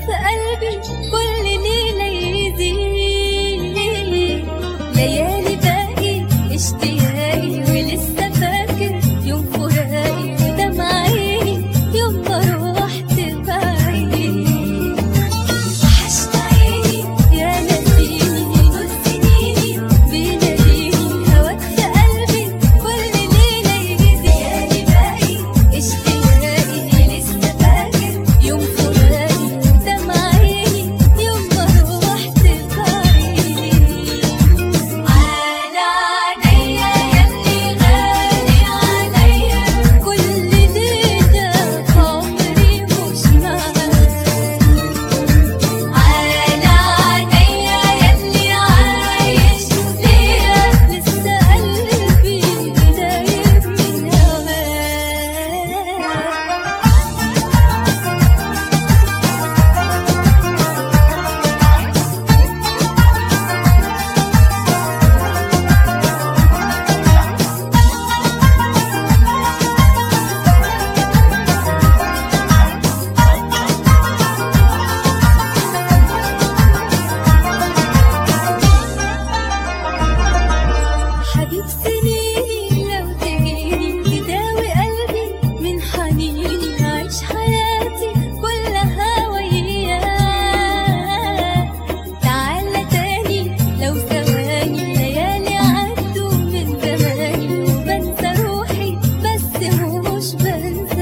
في قلبي كل ليلة يزيد ليالي باقي اشتياقي ولسه فاكر يوم فراقي ودمع عيني يوم ما روحت بعيد وحشت عيني يا نسيني طول سنيني بيناديني هواك في قلبي كل ليلة يزيد ليالي باقي اشتياقي لسه فاكر يوم فراقي ودمع عيني يوم ما روحت بعيد على عينيا يلي غالي عليا كل ليلة عمري مش معاك على عينيا يلي عايش ليا لسه قلبي دايب من هواك حبيب سنيني لو تجيني تداوي قلبي من حنيني أعيش حياتي كلها وياك تعالى تاني لو ثواني ليالي عدوا من زماني وبنسى روحي بس مش بنساك